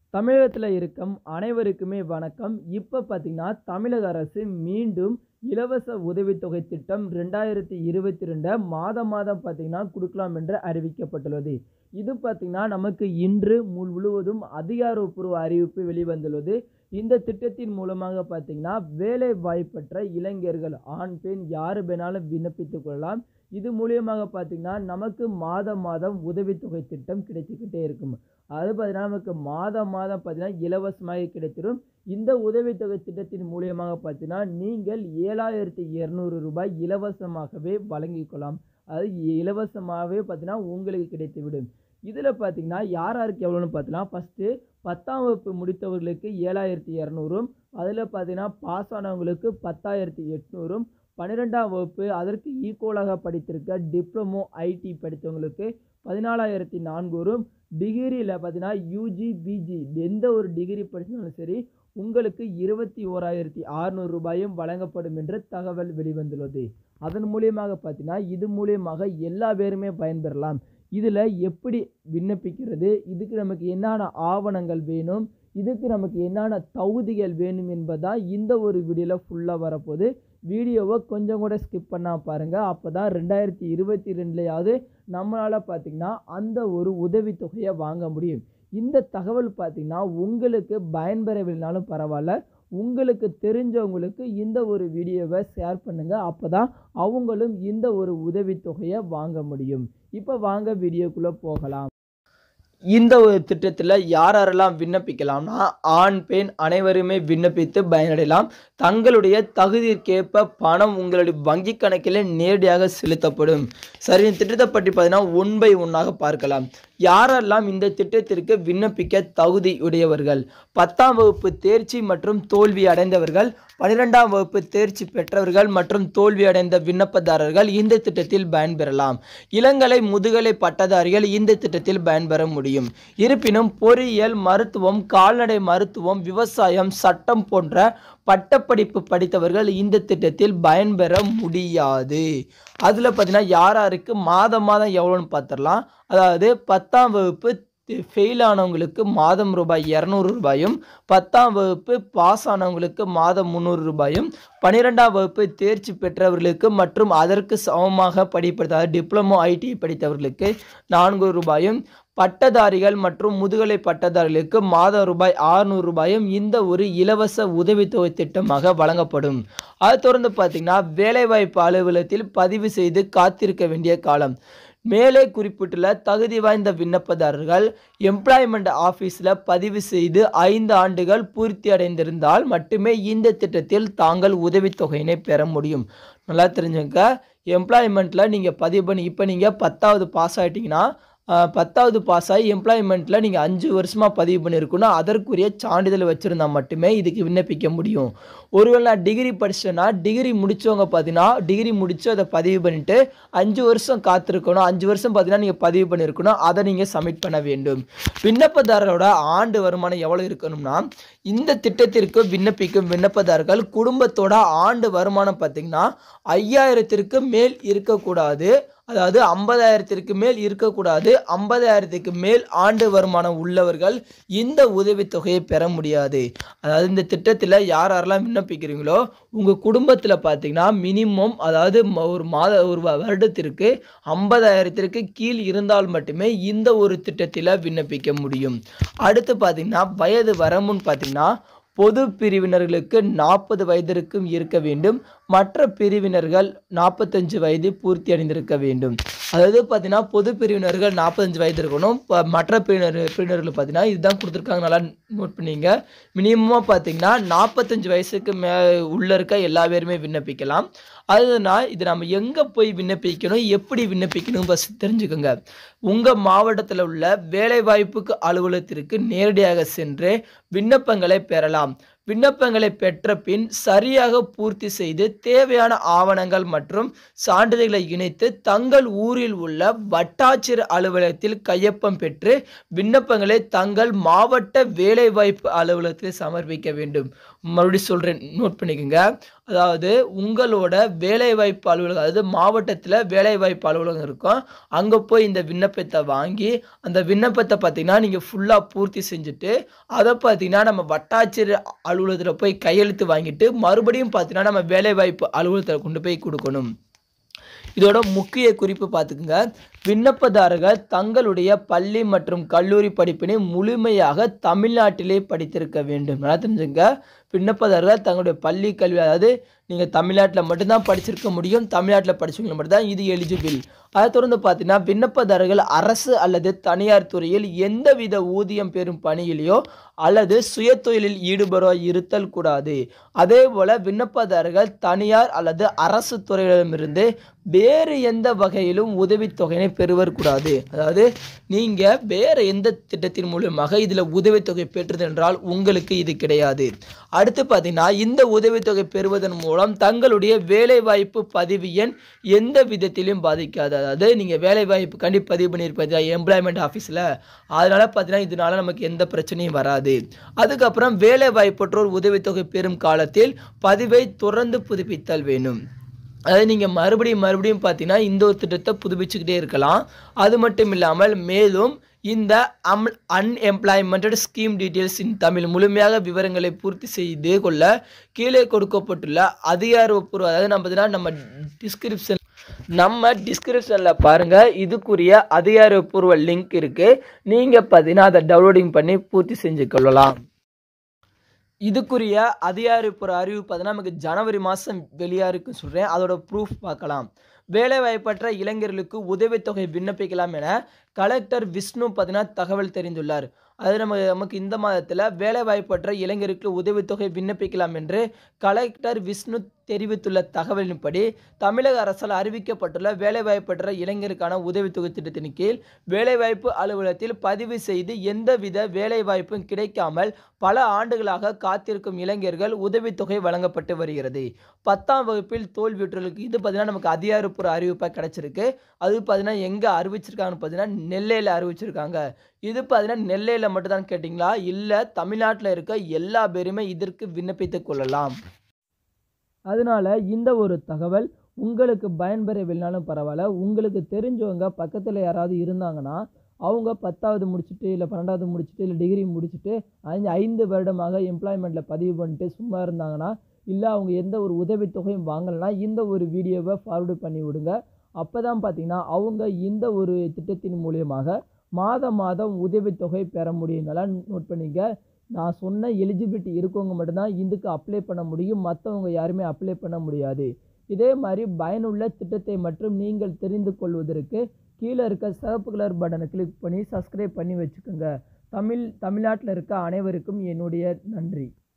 தமிழகத்தில் இருக்கும் அனைவருக்குமே வணக்கம் இப்போ பார்த்தீங்கன்னா தமிழக அரசு மீண்டும் இலவச உதவித்தொகை திட்டம் ரெண்டாயிரத்தி இருபத்தி ரெண்டை மாதம் மாதம் பார்த்தீங்கன்னா கொடுக்கலாம் என்று அறிவிக்கப்பட்டுள்ளது இது பார்த்தீங்கன்னா நமக்கு இன்று முழுவதும் அதிகாரப்பூர்வ அறிவிப்பு வெளிவந்துள்ளது இந்த திட்டத்தின் மூலமாக பார்த்தீங்கன்னா வேலை வாய்ப்பற்ற இளைஞர்கள் ஆண் பெண் யார் வேணாலும் விண்ணப்பித்துக் கொள்ளலாம் இது மூலியமாக பார்த்தீங்கன்னா நமக்கு மாதம் மாதம் உதவித்தொகை திட்டம் கிடைச்சிக்கிட்டே இருக்கும் அது பார்த்தீங்கன்னா நமக்கு மாதம் மாதம் பார்த்தீங்கன்னா இலவசமாக கிடைத்திடும் இந்த உதவித்தொகை திட்டத்தின் மூலியமாக பார்த்தீங்கன்னா நீங்கள் ஏழாயிரத்தி இரநூறு ரூபாய் இலவசமாகவே வழங்கிக் கொள்ளலாம் அது இலவசமாகவே பார்த்தீங்கன்னா உங்களுக்கு கிடைத்துவிடும் இதில் பார்த்தீங்கன்னா யார் யாருக்கு எவ்வளோன்னு பார்த்தீங்கன்னா ஃபஸ்ட்டு பத்தாம் வகுப்பு முடித்தவர்களுக்கு ஏழாயிரத்தி இரநூறும் அதில் பார்த்தீங்கன்னா பாஸ் ஆனவங்களுக்கு பத்தாயிரத்தி எட்நூறும் பன்னிரெண்டாம் வகுப்பு அதற்கு ஈக்குவலாக படித்திருக்க டிப்ளமோ ஐடி படித்தவங்களுக்கு பதினாலாயிரத்தி நானூறும் டிகிரியில் பார்த்தீங்கன்னா யூஜி பிஜி எந்த ஒரு டிகிரி படித்தாலும் சரி உங்களுக்கு இருபத்தி ஓராயிரத்தி அறுநூறு ரூபாயும் வழங்கப்படும் என்று தகவல் வெளிவந்துள்ளது அதன் மூலியமாக பார்த்தீங்கன்னா இது மூலியமாக எல்லா பேருமே பயன்பெறலாம் இதில் எப்படி விண்ணப்பிக்கிறது இதுக்கு நமக்கு என்னென்ன ஆவணங்கள் வேணும் இதுக்கு நமக்கு என்னென்ன தகுதிகள் வேணும் என்பதான் இந்த ஒரு வீடியோவில் ஃபுல்லாக வரப்போகுது வீடியோவை கொஞ்சம் கூட ஸ்கிப் பண்ணால் பாருங்கள் அப்போ தான் ரெண்டாயிரத்தி இருபத்தி ரெண்டுலையாவது நம்மளால் பார்த்திங்கன்னா அந்த ஒரு உதவித்தொகையை வாங்க முடியும் இந்த தகவல் பார்த்திங்கன்னா உங்களுக்கு பயன்பெறவில்லைனாலும் பரவாயில்ல உங்களுக்கு தெரிஞ்சவங்களுக்கு இந்த ஒரு வீடியோவை ஷேர் பண்ணுங்கள் அப்போ தான் அவங்களும் இந்த ஒரு உதவித்தொகையை வாங்க முடியும் இப்போ வாங்க வீடியோக்குள்ளே போகலாம் இந்த ஒரு திட்டத்தில் யார் யாரெல்லாம் விண்ணப்பிக்கலாம்னா ஆண் பெண் அனைவருமே விண்ணப்பித்து பயனடையலாம் தங்களுடைய தகுதிக்கேற்ப பணம் உங்களுடைய வங்கி கணக்கில் நேரடியாக செலுத்தப்படும் சரி இந்த திட்டத்தை பற்றி பார்த்தீங்கன்னா ஒன் பை ஒன்னாக பார்க்கலாம் யாரெல்லாம் இந்த திட்டத்திற்கு விண்ணப்பிக்க தகுதி உடையவர்கள் பத்தாம் வகுப்பு தேர்ச்சி மற்றும் தோல்வி அடைந்தவர்கள் பன்னிரெண்டாம் வகுப்பு தேர்ச்சி பெற்றவர்கள் மற்றும் தோல்வி அடைந்த விண்ணப்பதாரர்கள் இந்த திட்டத்தில் பயன்பெறலாம் இளங்கலை முதுகலை பட்டதாரிகள் இந்த திட்டத்தில் பயன்பெற முடியும் இருப்பினும் பொறியியல் மருத்துவம் கால்நடை மருத்துவம் விவசாயம் சட்டம் போன்ற பட்டப்படிப்பு படித்தவர்கள் இந்த திட்டத்தில் பயன்பெற முடியாது அதில் பார்த்தீங்கன்னா யார் யாருக்கு மாதம் மாதம் எவ்வளோன்னு பார்த்துடலாம் அதாவது பத்தாம் வகுப்பு ஃபெயில் ஆனவங்களுக்கு மாதம் ரூபாய் இரநூறு ரூபாயும் பத்தாம் வகுப்பு பாஸ் ஆனவங்களுக்கு மாதம் முந்நூறு ரூபாயும் பன்னிரெண்டாம் வகுப்பு தேர்ச்சி பெற்றவர்களுக்கு மற்றும் அதற்கு சமமாக படிப்பது டிப்ளமோ ஐடி படித்தவர்களுக்கு நான்கு ரூபாயும் பட்டதாரிகள் மற்றும் முதுகலை பட்டதாரிகளுக்கு மாதம் ரூபாய் ஆறுநூறு ரூபாயும் இந்த ஒரு இலவச உதவித்தொகை திட்டமாக வழங்கப்படும் அது தொடர்ந்து பார்த்தீங்கன்னா வேலைவாய்ப்பு அலுவலகத்தில் பதிவு செய்து காத்திருக்க வேண்டிய காலம் மேலே குறிப்பிட்டுள்ள தகுதி வாய்ந்த விண்ணப்பதாரர்கள் எம்ப்ளாய்மெண்ட் ஆஃபீஸில் பதிவு செய்து ஐந்து ஆண்டுகள் பூர்த்தி அடைந்திருந்தால் மட்டுமே இந்த திட்டத்தில் தாங்கள் உதவித்தொகையினை பெற முடியும் நல்லா தெரிஞ்சுங்க எம்ப்ளாய்மெண்ட்டில் நீங்கள் பதிவு பண்ணி இப்போ நீங்கள் பத்தாவது பாஸ் ஆகிட்டிங்கன்னா பத்தாவது பாஸ் ஆகி எம்ப்ளாய்மெண்ட்டில் நீங்கள் அஞ்சு வருஷமாக பதிவு பண்ணியிருக்கணும் அதற்குரிய சான்றிதழ் வச்சுருந்தா மட்டுமே இதுக்கு விண்ணப்பிக்க முடியும் ஒருவேளை நான் டிகிரி படித்தேன்னா டிகிரி முடித்தவங்க பார்த்தீங்கன்னா டிகிரி முடித்து அதை பதிவு பண்ணிவிட்டு அஞ்சு வருஷம் காத்திருக்கணும் அஞ்சு வருஷம் பார்த்தீங்கன்னா நீங்கள் பதிவு பண்ணியிருக்கணும் அதை நீங்கள் சப்மிட் பண்ண வேண்டும் விண்ணப்பதாரரோட ஆண்டு வருமானம் எவ்வளோ இருக்கணும்னா இந்த திட்டத்திற்கு விண்ணப்பிக்கும் விண்ணப்பதாரர்கள் குடும்பத்தோட ஆண்டு வருமானம் பார்த்திங்கன்னா ஐயாயிரத்திற்கு மேல் இருக்கக்கூடாது அதாவது ஐம்பதாயிரத்திற்கு மேல் இருக்கக்கூடாது ஐம்பதாயிரத்துக்கு மேல் ஆண்டு வருமானம் உள்ளவர்கள் இந்த உதவித்தொகையை பெற முடியாது அதாவது இந்த திட்டத்தில் யார் யாரெல்லாம் விண்ணப்பிக்கிறீங்களோ உங்கள் குடும்பத்தில் பார்த்தீங்கன்னா மினிமம் அதாவது ஒரு மாத ஒரு வருடத்திற்கு ஐம்பதாயிரத்திற்கு கீழ் இருந்தால் மட்டுமே இந்த ஒரு திட்டத்தில் விண்ணப்பிக்க முடியும் அடுத்து பார்த்தீங்கன்னா வயது வரமுன்னு பார்த்தீங்கன்னா பொது பிரிவினர்களுக்கு நாற்பது வயதிற்கும் இருக்க வேண்டும் மற்ற பிரிவினர்கள் நாற்பத்தஞ்சு வயது பூர்த்தி அடைந்திருக்க வேண்டும் அதாவது பார்த்தீங்கன்னா பொது பிரிவினர்கள் நாற்பத்தஞ்சு வயது இருக்கணும் இப்போ மற்ற பிரிவினர் பிரிவினர்கள் பார்த்தீங்கன்னா இதுதான் கொடுத்துருக்காங்க நல்லா நோட் பண்ணிங்க மினிமமாக பார்த்தீங்கன்னா நாற்பத்தஞ்சு வயசுக்கு மே உள்ளே இருக்க எல்லா பேருமே விண்ணப்பிக்கலாம் அதுனால் இது நம்ம எங்கே போய் விண்ணப்பிக்கணும் எப்படி விண்ணப்பிக்கணும் ஃபஸ்ட் தெரிஞ்சுக்கோங்க உங்கள் மாவட்டத்தில் உள்ள வேலைவாய்ப்புக்கு அலுவலகத்திற்கு நேரடியாக சென்று விண்ணப்பங்களை பெறலாம் விண்ணப்பங்களை பெற்ற பின் சரியாக பூர்த்தி செய்து தேவையான ஆவணங்கள் மற்றும் சான்றிதழ்களை இணைத்து தங்கள் ஊரில் உள்ள வட்டாட்சியர் அலுவலகத்தில் கையொப்பம் பெற்று விண்ணப்பங்களை தங்கள் மாவட்ட வேலைவாய்ப்பு அலுவலகத்தில் சமர்ப்பிக்க வேண்டும் மறுபடியும் சொல்கிறேன் நோட் பண்ணிக்கோங்க அதாவது உங்களோட வேலைவாய்ப்பு அலுவலகம் அதாவது மாவட்டத்தில் வேலைவாய்ப்பு அலுவலகம் இருக்கும் அங்கே போய் இந்த விண்ணப்பத்தை வாங்கி அந்த விண்ணப்பத்தை பார்த்தீங்கன்னா நீங்கள் ஃபுல்லாக பூர்த்தி செஞ்சுட்டு அதை பார்த்தீங்கன்னா நம்ம வட்டாட்சியர் அலுவலகத்தில் போய் கையெழுத்து வாங்கிட்டு மறுபடியும் பார்த்தீங்கன்னா நம்ம வேலைவாய்ப்பு அலுவலகத்தில் கொண்டு போய் கொடுக்கணும் இதோட முக்கிய குறிப்பு பார்த்துக்குங்க விண்ணப்பதாரர்கள் தங்களுடைய பள்ளி மற்றும் கல்லூரி படிப்பினை முழுமையாக தமிழ்நாட்டிலே படித்திருக்க வேண்டும் நல்லா தெரிஞ்சுங்க விண்ணப்பதாரர்கள் தங்களுடைய பள்ளி கல்வி அதாவது நீங்கள் தமிழ்நாட்டில் மட்டும்தான் படிச்சிருக்க முடியும் தமிழ்நாட்டில் படிச்சவங்க மட்டும்தான் இது எலிஜிபிள் அதை தொடர்ந்து பார்த்தீங்கன்னா விண்ணப்பதாரர்கள் அரசு அல்லது தனியார் துறையில் எந்தவித ஊதியம் பெறும் பணியிலையோ அல்லது சுய தொழிலில் ஈடுபடோ இருத்தல் கூடாது அதே போல் விண்ணப்பதாரர்கள் தனியார் அல்லது அரசு துறையிடமிருந்து வேறு எந்த வகையிலும் உதவித்தொகையினை பெறுவர் கூடாது அதாவது நீங்கள் வேறு எந்த திட்டத்தின் மூலமாக இதில் உதவித்தொகை பெற்றது என்றால் உங்களுக்கு இது கிடையாது அடுத்து பார்த்தீங்கன்னா இந்த உதவித்தொகை பெறுவதன் மூலம் தங்களுடைய வேலைவாய்ப்பு பதிவு எண் எந்த விதத்திலும் பாதிக்காது அதாவது நீங்கள் வேலைவாய்ப்பு கண்டி பதிவு பண்ணியிருப்பீங்க எம்ப்ளாய்மெண்ட் ஆஃபீஸில் அதனால் பார்த்தீங்கன்னா இதனால நமக்கு எந்த பிரச்சனையும் வராது அதுக்கப்புறம் வேலைவாய்ப்பற்றோர் உதவித்தொகை பெறும் காலத்தில் பதிவை தொடர்ந்து புதுப்பித்தல் வேணும் அதாவது நீங்கள் மறுபடியும் மறுபடியும் பார்த்தீங்கன்னா இந்த ஒரு திட்டத்தை புதுப்பிச்சுக்கிட்டே இருக்கலாம் அது மட்டும் இல்லாமல் மேலும் இந்த um unemployment scheme details in Tamil முழுமையாக விவரங்களை பூர்த்தி செய்து கொள்ள கீழே கொடுக்கப்பட்டுள்ள அதிகாரப்பூர்வ அதாவது நம்ம பார்த்தீங்கன்னா நம்ம டிஸ்கிரிப்ஷன் நம்ம டிஸ்கிரிப்ஷனில் பாருங்கள் இதுக்குரிய அதிகாரப்பூர்வ லிங்க் இருக்குது நீங்கள் பார்த்தீங்கன்னா அதை டவுன்லோடிங் பண்ணி பூர்த்தி செஞ்சு கொள்ளலாம் இதுக்குரிய அதிகாரப்பூர்வ அறிவு பார்த்தீங்கன்னா நமக்கு ஜனவரி மாதம் வெளியாக இருக்குன்னு சொல்கிறேன் அதோட ப்ரூஃப் பார்க்கலாம் வேலைவாய்ப்பற்ற இளைஞர்களுக்கு உதவித்தொகை விண்ணப்பிக்கலாம் என கலெக்டர் விஷ்ணு பார்த்தீங்கன்னா தகவல் தெரிந்துள்ளார் அது நம்ம நமக்கு இந்த மாதத்தில் வேலைவாய்ப்பற்ற இளைஞருக்கு உதவித்தொகை விண்ணப்பிக்கலாம் என்று கலெக்டர் விஷ்ணு தெரிவித்துள்ள தகவலின்படி தமிழக அரசால் அறிவிக்கப்பட்டுள்ள வேலைவாய்ப்பற்ற இளைஞருக்கான உதவித்தொகை திட்டத்தின் கீழ் வேலைவாய்ப்பு அலுவலகத்தில் பதிவு செய்து எந்தவித வேலைவாய்ப்பும் கிடைக்காமல் பல ஆண்டுகளாக காத்திருக்கும் இளைஞர்கள் உதவித்தொகை வழங்கப்பட்டு வருகிறது பத்தாம் வகுப்பில் தோல்வியுற்றவர்களுக்கு இது பார்த்தீங்கன்னா நமக்கு அதிகாரப்பூர்வ அறிவிப்பாக கிடைச்சிருக்கு அது பார்த்தீங்கன்னா எங்கே அறிவிச்சிருக்காங்கன்னு பார்த்தீங்கன்னா நெல்லையில் அறிவிச்சிருக்காங்க இது பார்த்தீங்கன்னா நெல்லையில் மட்டும்தான் கேட்டிங்களா இல்லை தமிழ்நாட்டில் இருக்க எல்லா பேருமே இதற்கு விண்ணப்பித்துக் கொள்ளலாம் அதனால இந்த ஒரு தகவல் உங்களுக்கு பயன்பெறவில்லைனாலும் பரவாயில்ல உங்களுக்கு தெரிஞ்சவங்க பக்கத்தில் யாராவது இருந்தாங்கன்னா அவங்க பத்தாவது முடிச்சுட்டு இல்லை பன்னெண்டாவது முடிச்சுட்டு இல்லை டிகிரி முடிச்சுட்டு ஐந்து ஐந்து வருடமாக எம்ப்ளாய்மெண்ட்டில் பதிவு பண்ணிட்டு சும்மா இருந்தாங்கன்னா இல்லை அவங்க எந்த ஒரு உதவித்தொகையும் வாங்கலைன்னா இந்த ஒரு வீடியோவை ஃபார்வர்டு பண்ணி விடுங்க அப்போ தான் பார்த்தீங்கன்னா அவங்க இந்த ஒரு திட்டத்தின் மூலியமாக மாதம் மாதம் உதவித்தொகை பெற முடியும் நல்லா நோட் பண்ணிக்க நான் சொன்ன எலிஜிபிலிட்டி இருக்கவங்க மட்டும்தான் இதுக்கு அப்ளை பண்ண முடியும் மற்றவங்க யாருமே அப்ளை பண்ண முடியாது இதே மாதிரி பயனுள்ள திட்டத்தை மற்றும் நீங்கள் தெரிந்து கொள்வதற்கு கீழே இருக்க சிவப்பு கலர் பட்டனை கிளிக் பண்ணி சப்ஸ்கிரைப் பண்ணி வச்சுக்கோங்க தமிழ் தமிழ்நாட்டில் இருக்க அனைவருக்கும் என்னுடைய நன்றி